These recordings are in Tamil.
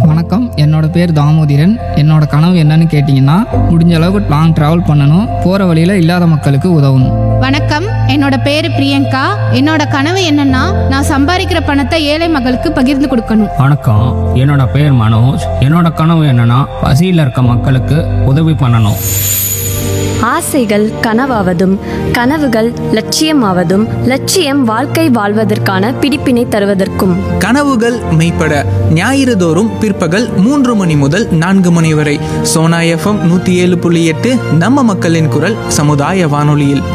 வணக்கம் என்னோட பேர் தாமோதிரன் என்னோட கனவு என்னன்னு கேட்டிங்கன்னா முடிஞ்ச அளவுக்கு லாங் ட்ராவல் பண்ணணும் போகிற வழியில் இல்லாத மக்களுக்கு உதவணும் வணக்கம் என்னோட பேரு பிரியங்கா என்னோட கனவு என்னன்னா நான் சம்பாதிக்கிற பணத்தை ஏழை மக்களுக்கு பகிர்ந்து கொடுக்கணும் வணக்கம் என்னோட பேர் மனோஜ் என்னோட கனவு என்னன்னா பசியில் இருக்க மக்களுக்கு உதவி பண்ணணும் ஆசைகள் கனவாவதும் கனவுகள் லட்சியமாவதும் லட்சியம் வாழ்க்கை வாழ்வதற்கான பிடிப்பினை தருவதற்கும் கனவுகள் மெய்ப்பட ஞாயிறு தோறும் பிற்பகல் மூன்று மணி முதல் நான்கு மணி வரை சோனா எஃப்எம் நூற்றி ஏழு புள்ளி எட்டு நம்ம மக்களின் குரல் சமுதாய வானொலியில்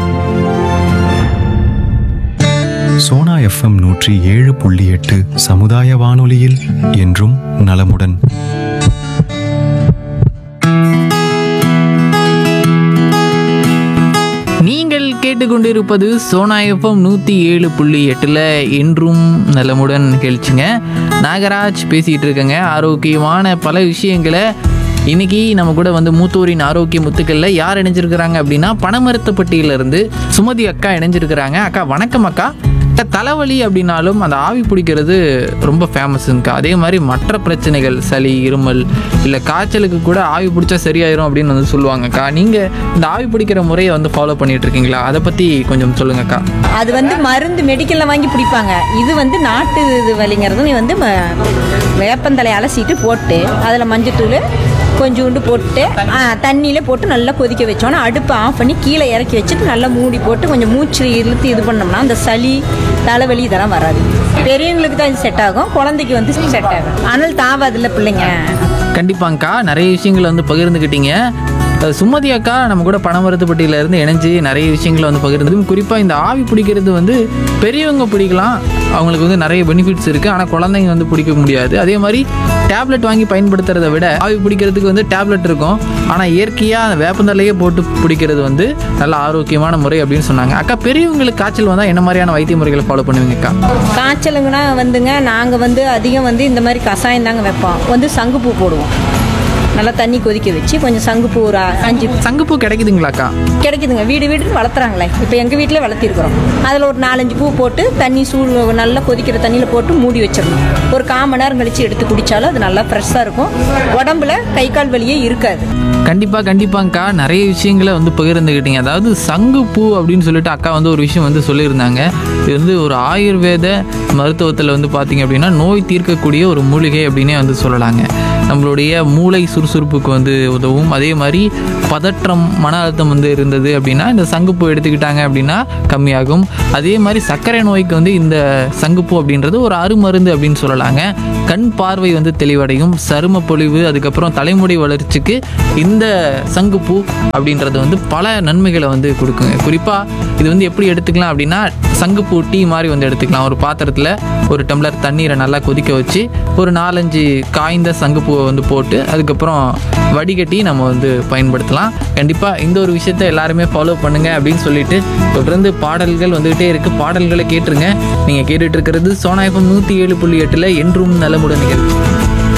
சோனா எஃப்எம் நூற்றி ஏழு புள்ளி எட்டு சமுதாய வானொலியில் என்றும் நலமுடன் நீங்கள் கேட்டுக்கொண்டிருப்பது சோனா எஃப்எம் நூற்றி ஏழு புள்ளி எட்டில் என்றும் நலமுடன் நிகழ்ச்சிங்க நாகராஜ் பேசிகிட்டு இருக்கேங்க ஆரோக்கியமான பல விஷயங்களை இன்னைக்கு நம்ம கூட வந்து மூத்தோரின் ஆரோக்கிய முத்துக்களில் யார் இணைஞ்சிருக்கிறாங்க அப்படின்னா பனமரத்துப்பட்டியிலிருந்து சுமதி அக்கா இணைஞ்சிருக்கிறாங்க அக்கா வணக்கம் அக்கா அக்கா, தலைவலி அப்படின்னாலும் அந்த ஆவி பிடிக்கிறது ரொம்ப ஃபேமஸுங்கக்கா அதே மாதிரி மற்ற பிரச்சனைகள் சளி இருமல் இல்லை காய்ச்சலுக்கு கூட ஆவி பிடிச்சா சரியாயிரும் அப்படின்னு வந்து சொல்லுவாங்கக்கா நீங்கள் இந்த ஆவி பிடிக்கிற முறையை வந்து ஃபாலோ பண்ணிட்டு இருக்கீங்களா அதை பற்றி கொஞ்சம் சொல்லுங்கக்கா அது வந்து மருந்து மெடிக்கலில் வாங்கி பிடிப்பாங்க இது வந்து நாட்டு இது வலிங்கிறது நீ வந்து ம- வேப்பந்தலை அலசிட்டு போட்டு அதில் மஞ்சத்தூள் கொஞ்சோண்டு போட்டு தண்ணியில் போட்டு நல்லா கொதிக்க வச்சோன்னா அடுப்பை ஆஃப் பண்ணி கீழே இறக்கி வச்சுட்டு நல்லா மூடி போட்டு கொஞ்சம் மூச்சு இழுத்து இது பண்ணோம்னா அந்த சளி தலைவலி இதெல்லாம் வராது பெரியவங்களுக்கு தான் இது செட் ஆகும் குழந்தைக்கு வந்து செட் ஆகும் ஆனால் தாவாதில்ல பிள்ளைங்க கண்டிப்பாங்கக்கா நிறைய விஷயங்களை வந்து பகிர்ந்துக்கிட்டீங்க அஹ் சுமதி அக்கா நம்ம கூட பணமரத்துப்பட்டியில இருந்து இணைஞ்சு நிறைய விஷயங்களை வந்து பகிர்ந்தது குறிப்பாக இந்த ஆவி பிடிக்கிறது வந்து பெரியவங்க பிடிக்கலாம் அவங்களுக்கு வந்து நிறைய பெனிஃபிட்ஸ் இருக்குது ஆனால் குழந்தைங்க வந்து பிடிக்க முடியாது அதே மாதிரி டேப்லெட் வாங்கி பயன்படுத்துறதை விட ஆவி பிடிக்கிறதுக்கு வந்து டேப்லெட் இருக்கும் ஆனால் இயற்கையாக அந்த வேப்பந்தலையே போட்டு பிடிக்கிறது வந்து நல்ல ஆரோக்கியமான முறை அப்படின்னு சொன்னாங்க அக்கா பெரியவங்களுக்கு காய்ச்சல் வந்தால் என்ன மாதிரியான வைத்திய முறைகளை ஃபாலோ பண்ணுவீங்கக்கா காய்ச்சலுங்கன்னா வந்துங்க நாங்கள் வந்து அதிகம் வந்து இந்த மாதிரி கஷாயம் தாங்க வைப்போம் வந்து சங்குப்பூ போடுவோம் நல்லா தண்ணி கொதிக்க வச்சு கொஞ்சம் சங்குப்பூ ஒரு அ- அஞ்சு சங்குப்பூ கிடைக்குதுங்களாக்கா கிடைக்குதுங்க வீடு வீடு வளர்த்துறாங்களே இப்போ எங்கள் வீட்டில் வளர்த்திருக்கிறோம் அதில் ஒரு நாலஞ்சு பூ போட்டு தண்ணி சூடு நல்லா கொதிக்கிற தண்ணியில் போட்டு மூடி வச்சிடணும் ஒரு கால் மணி நேரம் கழித்து எடுத்து குடித்தாலும் அது நல்லா ஃப்ரெஷ்ஷாக இருக்கும் உடம்புல கை கால் வலியே இருக்காது கண்டிப்பாக கண்டிப்பாங்க்கா நிறைய விஷயங்களை வந்து பகிர்ந்துக்கிட்டீங்க அதாவது சங்குப்பூ அப்படின்னு சொல்லிட்டு அக்கா வந்து ஒரு விஷயம் வந்து சொல்லியிருந்தாங்க இது வந்து ஒரு ஆயுர்வேத மருத்துவத்தில் வந்து பார்த்தீங்க அப்படின்னா நோய் தீர்க்கக்கூடிய ஒரு மூலிகை அப்படின்னே வந்து சொல்லலாங்க நம்மளுடைய மூளை சுறுசுறுப்புக்கு வந்து உதவும் அதே மாதிரி பதற்றம் மன அழுத்தம் வந்து இருந்தது அப்படின்னா இந்த சங்குப்பூ எடுத்துக்கிட்டாங்க அப்படின்னா கம்மியாகும் அதே மாதிரி சர்க்கரை நோய்க்கு வந்து இந்த சங்குப்பூ அப்படின்றது ஒரு அருமருந்து அப்படின்னு சொல்லலாங்க கண் பார்வை வந்து தெளிவடையும் சரும பொலிவு அதுக்கப்புறம் தலைமுடி வளர்ச்சிக்கு இந்த சங்குப்பூ அப்படின்றது வந்து பல நன்மைகளை வந்து கொடுக்குங்க குறிப்பாக இது வந்து எப்படி எடுத்துக்கலாம் அப்படின்னா சங்குப்பூ டீ மாதிரி வந்து எடுத்துக்கலாம் ஒரு பாத்திரத்தில் ஒரு டம்ளர் தண்ணீரை நல்லா கொதிக்க வச்சு ஒரு நாலஞ்சு காய்ந்த சங்குப்பூவை வந்து போட்டு அதுக்கப்புறம் வடிகட்டி நம்ம வந்து பயன்படுத்தலாம் கண்டிப்பாக இந்த ஒரு விஷயத்த எல்லாருமே ஃபாலோ பண்ணுங்க அப்படின்னு சொல்லிட்டு தொடர்ந்து பாடல்கள் வந்துகிட்டே இருக்கு பாடல்களை கேட்டுருங்க நீங்கள் கேட்டுட்டு இருக்கிறது சோனா எஃப்எம் நூற்றி ஏழு புள்ளி எட்டில் என்றும் நலமுடன் நிகழ்ச்சி